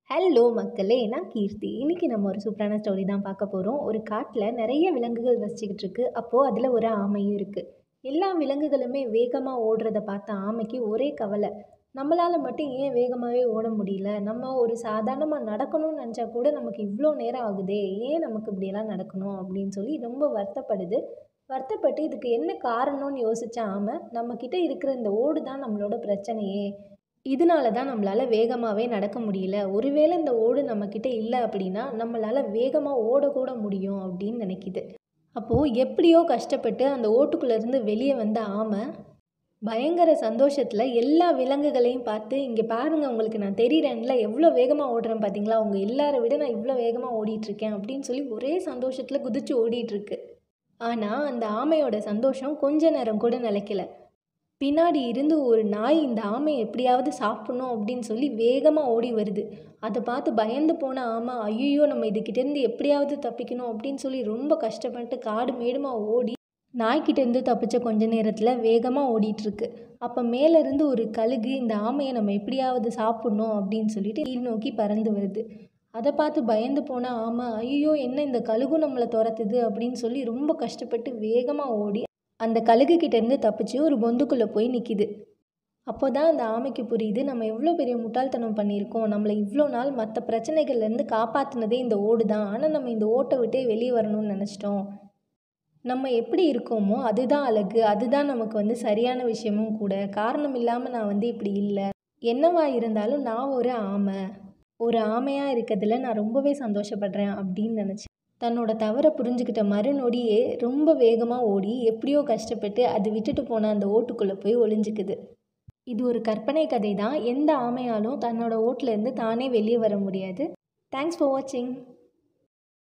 hello மக்களே நான் கீர்த்தி இன்றைக்கி நம்ம ஒரு சூப்பரான ஸ்டோரி தான் பார்க்க போகிறோம் ஒரு காட்டில் நிறைய விலங்குகள் வசிச்சுக்கிட்டு இருக்கு அப்போது அதில் ஒரு ஆமையும் இருக்குது எல்லா விலங்குகளுமே வேகமாக ஓடுறத பார்த்த ஆமைக்கு ஒரே கவலை நம்மளால் மட்டும் ஏன் வேகமாகவே ஓட முடியல நம்ம ஒரு சாதாரணமாக நடக்கணும்னு நினச்சா கூட நமக்கு இவ்வளோ நேரம் ஆகுதே ஏன் நமக்கு இப்படியெல்லாம் நடக்கணும் அப்படின்னு சொல்லி ரொம்ப வருத்தப்படுது வருத்தப்பட்டு இதுக்கு என்ன காரணம்னு யோசிச்ச ஆமை நம்மக்கிட்ட இருக்கிற இந்த ஓடு தான் நம்மளோட பிரச்சனையே இதனால தான் நம்மளால் வேகமாகவே நடக்க முடியல ஒருவேளை இந்த ஓடு நம்மக்கிட்ட இல்லை அப்படின்னா நம்மளால் வேகமாக ஓடக்கூட முடியும் அப்படின்னு நினைக்கிது அப்போது எப்படியோ கஷ்டப்பட்டு அந்த ஓட்டுக்குள்ளேருந்து வெளியே வந்த ஆமை பயங்கர சந்தோஷத்தில் எல்லா விலங்குகளையும் பார்த்து இங்கே பாருங்கள் உங்களுக்கு நான் தெரிகிறேன்ல எவ்வளோ வேகமாக ஓடுறேன் பார்த்தீங்களா உங்க எல்லாரை விட நான் இவ்வளோ வேகமாக ஓடிட்டுருக்கேன் அப்படின்னு சொல்லி ஒரே சந்தோஷத்தில் குதிச்சு ஓடிட்டுருக்கு ஆனால் அந்த ஆமையோட சந்தோஷம் கொஞ்ச நேரம் கூட நிலைக்கல பின்னாடி இருந்து ஒரு நாய் இந்த ஆமையை எப்படியாவது சாப்பிடணும் அப்படின்னு சொல்லி வேகமாக ஓடி வருது அதை பார்த்து பயந்து போன ஆமை ஐயோ நம்ம இதுக்கிட்டேருந்து எப்படியாவது தப்பிக்கணும் அப்படின்னு சொல்லி ரொம்ப கஷ்டப்பட்டு காடு மேடுமாக ஓடி நாய்க்கிட்டேருந்து தப்பிச்ச கொஞ்ச நேரத்தில் வேகமாக ஓடிட்டுருக்கு அப்போ மேலேருந்து ஒரு கழுகு இந்த ஆமையை நம்ம எப்படியாவது சாப்பிட்ணும் அப்படின்னு சொல்லிட்டு கீழ் நோக்கி பறந்து வருது அதை பார்த்து பயந்து போன ஆமை ஐயோ என்ன இந்த கழுகும் நம்மளை துரத்துது அப்படின்னு சொல்லி ரொம்ப கஷ்டப்பட்டு வேகமாக ஓடி அந்த கழுகு கிட்டேருந்து தப்பிச்சு ஒரு பொந்துக்குள்ளே போய் நிற்கிது அப்போ தான் அந்த ஆமைக்கு புரியுது நம்ம எவ்வளோ பெரிய முட்டாள்தனம் பண்ணியிருக்கோம் நம்மளை இவ்வளோ நாள் மற்ற பிரச்சனைகள்லேருந்து காப்பாற்றினதே இந்த ஓடு தான் ஆனால் நம்ம இந்த ஓட்டை விட்டே வெளியே வரணும்னு நினச்சிட்டோம் நம்ம எப்படி இருக்கோமோ அதுதான் அழகு அதுதான் நமக்கு வந்து சரியான விஷயமும் கூட காரணம் இல்லாமல் நான் வந்து இப்படி இல்லை என்னவா இருந்தாலும் நான் ஒரு ஆமை ஒரு ஆமையாக இருக்கிறதுல நான் ரொம்பவே சந்தோஷப்படுறேன் அப்படின்னு நினச்சி தன்னோட தவறை புரிஞ்சுக்கிட்ட மறுநொடியே ரொம்ப வேகமாக ஓடி எப்படியோ கஷ்டப்பட்டு அது விட்டுட்டு போன அந்த ஓட்டுக்குள்ளே போய் ஒளிஞ்சிக்குது இது ஒரு கற்பனை கதை தான் எந்த ஆமையாலும் தன்னோட ஓட்டிலேருந்து தானே வெளியே வர முடியாது தேங்க்ஸ் ஃபார் வாட்சிங்